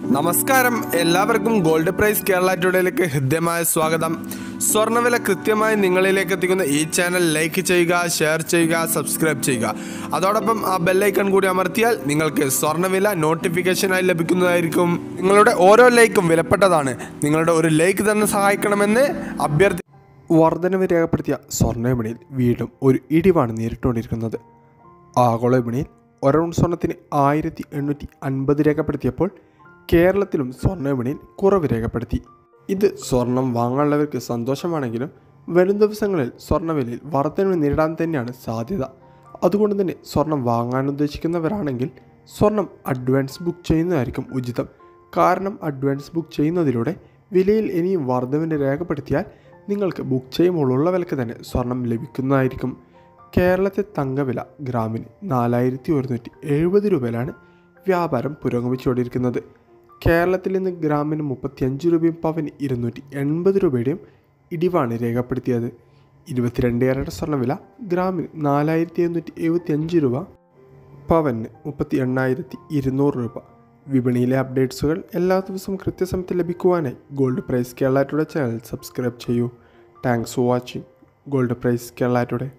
നമസ്കാരം എല്ലാവർക്കും gold price Kerala ടുഡേയിലേക്ക് ഹൃദ്യമായ സ്വാഗതം സ്വർണ്ണവില കൃത്യമായി നിങ്ങളിലേക്ക് എത്തിക്കുന്ന ഈ ചാനൽ ലൈക്ക് ചെയ്യുക ഷെയർ ചെയ്യുക സബ്സ്ക്രൈബ് ചെയ്യുക അതോടൊപ്പം ആ ബെല്ലൈക്കൺ കൂടി അമർത്തിയാൽ നിങ്ങൾക്ക് സ്വർണ്ണവില നോട്ടിഫിക്കേഷനായി ലഭിക്കുന്നതായിരിക്കും നിങ്ങളുടെ ഓരോ ലൈക്കും വിലപ്പെട്ടതാണ് നിങ്ങളുടെ ഒരു ലൈക്ക് തന്നെ സഹായിക്കണമെന്ന് അഭ്യർത്ഥി വർധനവ് രേഖപ്പെടുത്തിയ സ്വർണ്ണവിപണിയിൽ വീണ്ടും ഒരു ഇടിവാണ് നേരിട്ടുകൊണ്ടിരിക്കുന്നത് ആഗോള വിപണിയിൽ ഒരൗൺ സ്വർണത്തിന് ആയിരത്തി എണ്ണൂറ്റി അൻപത് രേഖപ്പെടുത്തിയപ്പോൾ കേരളത്തിലും സ്വർണ്ണ വിപണിയിൽ കുറവ് രേഖപ്പെടുത്തി ഇത് സ്വർണം വാങ്ങാനുള്ളവർക്ക് സന്തോഷമാണെങ്കിലും വരും ദിവസങ്ങളിൽ സ്വർണ്ണവിലയിൽ വർധനവ് നേരിടാൻ തന്നെയാണ് സാധ്യത അതുകൊണ്ട് തന്നെ സ്വർണം വാങ്ങാൻ ഉദ്ദേശിക്കുന്നവരാണെങ്കിൽ സ്വർണം അഡ്വാൻസ് ബുക്ക് ചെയ്യുന്നതായിരിക്കും ഉചിതം കാരണം അഡ്വാൻസ് ബുക്ക് ചെയ്യുന്നതിലൂടെ വിലയിൽ ഇനിയും വർധനവിന് രേഖപ്പെടുത്തിയാൽ നിങ്ങൾക്ക് ബുക്ക് ചെയ്യുമ്പോൾ ഉള്ള വിലക്ക് തന്നെ സ്വർണം ലഭിക്കുന്നതായിരിക്കും കേരളത്തെ തങ്കവില ഗ്രാമിന് നാലായിരത്തി ഒരുന്നൂറ്റി എഴുപത് രൂപയിലാണ് വ്യാപാരം പുരോഗമിച്ചുകൊണ്ടിരിക്കുന്നത് കേരളത്തിൽ നിന്ന് ഗ്രാമിന് മുപ്പത്തിയഞ്ച് രൂപയും പവന് ഇരുന്നൂറ്റി എൺപത് രൂപയുടെയും ഇടിവാണ് രേഖപ്പെടുത്തിയത് ഇരുപത്തിരണ്ട് ക്യാരറ്റ് സ്വർണ്ണവില ഗ്രാമിന് നാലായിരത്തി എഴുന്നൂറ്റി എഴുപത്തി അഞ്ച് രൂപ പവന് മുപ്പത്തി എണ്ണായിരത്തി ഇരുന്നൂറ് രൂപ വിപണിയിലെ അപ്ഡേറ്റ്സുകൾ എല്ലാ ദിവസവും കൃത്യസമയത്ത് ലഭിക്കുവാനായി gold price Kerala today channel subscribe ചെയ്യൂ thanks for watching gold price Kerala today